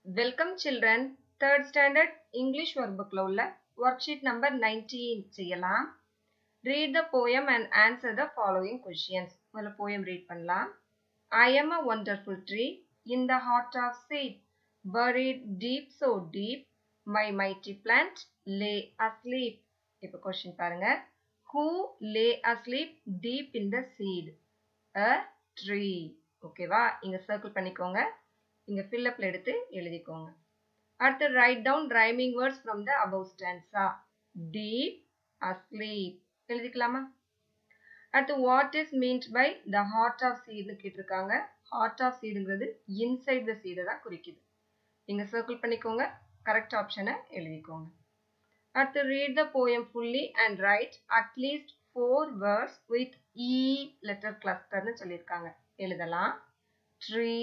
welcome children third standard English work புக்கில் உள்ள worksheet number nineteen செய்யலாம் read the poem and answer the following questions முதல்ல poem read பண்ணலாம் I am a wonderful tree in the heart of seed buried deep so deep my mighty plant lay asleep இப்போ question பாருங்க who lay asleep deep in the seed a tree ஓகேவா இங்க circle பண்ணிக்கோங்க இங்க ஃபில்லப்ல எடுத்து எழுதிக்கோங்க அடுத்து write down rhyming words from the above stanza deep asleep எழுதிக்கலாமா அடுத்து what is meant by the heart of சீட்னு கேட்டிருக்காங்க ஹார்ட் ஆஃப் சீடுங்கிறது இன்சைட் த சீடை தான் குறிக்குது இங்க சர்க்கிள் பண்ணிக்கோங்க கரெக்ட் ஆப்ஷனை எழுதிக்கோங்க அடுத்து read the poem fully and write at least four words with E letter கிளஸ்டர்னு சொல்லியிருக்காங்க எழுதலாம் ட்ரீ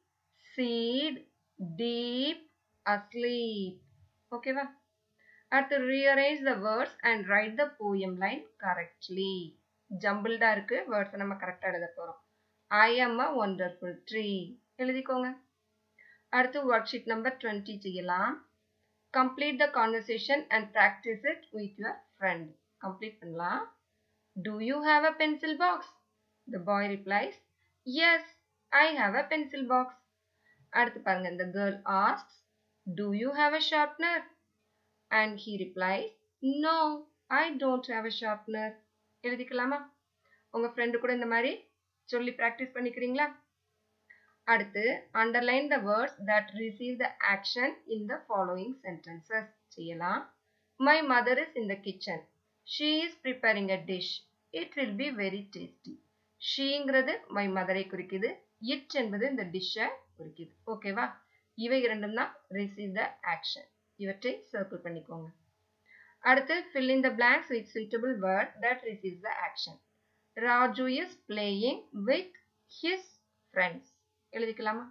சீட் டீப் அஸ்லீப் ஓகேவா அடுத்து rearrange the words and write the poem line correctly ஜம்பிள்டா இருக்கு வேர்ட்ஸை நம்ம கரெக்டாக எழுத போகிறோம் I am a wonderful tree எழுதிக்கோங்க அடுத்து ஒர்க் ஷீட் நம்பர் டுவெண்ட்டி செய்யலாம் complete the conversation and practise it with your friend complete பண்ணலாம் do you have a pencil box the boy replies yes I have a pencil box அடுத்து பாருங்க இந்த girl asks do you have a sharpener and he replies no I don't have a sharpener எழுதிக்கலாமா உங்க friend கூட இந்த மாதிரி சொல்லி practise பண்ணிக்கிறீங்களா அடுத்து underline the words that receive the action in the following sentences செய்யலாம் my mother is in the kitchen she is preparing a dish it will be very tasty ஷீங்கிறது மை மதரை குறிக்குது இட் என்பது இந்த டிஷ்ஷை குறிக்குது ஓகேவா இவை இரண்டும் தான் ரிசீவ் த ஆக்ஷன் இவற்றை சர்க்கிள் பண்ணிக்கோங்க அடுத்து fill in the blanks with suitable word that receives the action Raju is playing with his friends எழுதிக்கலாமா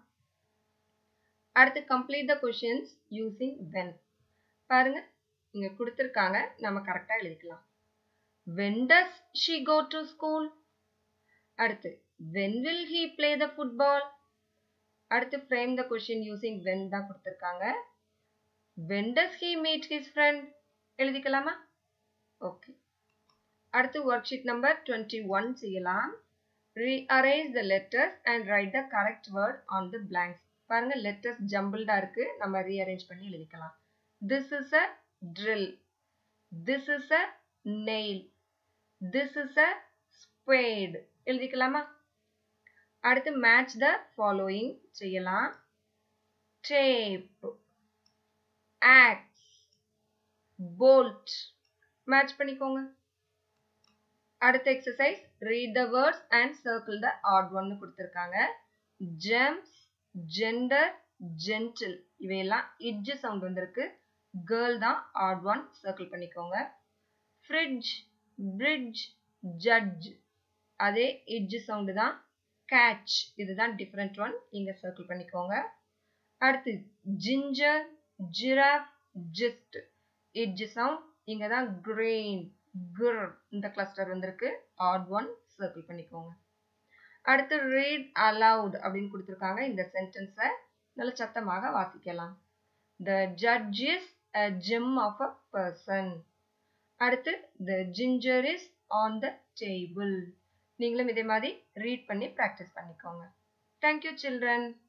அடுத்து complete the questions using when பாருங்க இங்க கொடுத்துருக்காங்க நம்ம கரெக்டா எழுதிக்கலாம் when does she go to school அடுத்து when will he play the football அடுத்து frame the question using when தான் கொடுத்துருக்காங்க when does he meet his friend எழுதிக்கலாமா ஓகே அடுத்து worksheet number twenty one செய்யலாம் rearrange the letters and write the correct word on the blanks பாருங்க letters ஜம்பிள்டா இருக்கு நம்ம rearrange பண்ணி எழுதிக்கலாம் this is a drill this is a nail this is a spade எழுதிக்கலாமா அடுத்து match the following செய்யலாம் tape axe bolt match பண்ணிக்கோங்க அடுத்த exercise read the words and circle the odd ஒன்னு கொடுத்துருக்காங்க ஜெம்ஸ் ஜெண்டர் ஜென்டில் இவையெல்லாம் இட்ஜ் சவுண்ட் வந்திருக்கு girl தான் ஆட் ஒன் சர்க்கிள் பண்ணிக்கோங்க ஃப்ரிட்ஜ் பிரிட்ஜ் ஜட்ஜ் அதே இட்ஜ் சவுண்டு தான் கேட்ச் இதுதான் டிஃப்ரெண்ட் ஒன் இங்க சர்க்கிள் பண்ணிக்கோங்க அடுத்து ஜிஞ்சர் ஜிராஃப் ஜிஸ்ட் இட்ஜ் சவுண்ட் இங்க தான் கிரெயின் குர் இந்த கிளஸ்டர் வந்திருக்கு ஆட் ஒன் சர்க்கிள் பண்ணிக்கோங்க அடுத்து ரீட் அலவுட் அப்படின்னு கொடுத்துருக்காங்க இந்த சென்டென்ஸை நல்ல சத்தமாக வாசிக்கலாம் the judge is a gem of a person அடுத்து the ginger is on the table நீங்களும் இதே மாதிரி ரீட் பண்ணி ப்ராக்டிஸ் பண்ணிக்கோங்க தேங்க்யூ சில்ட்ரன்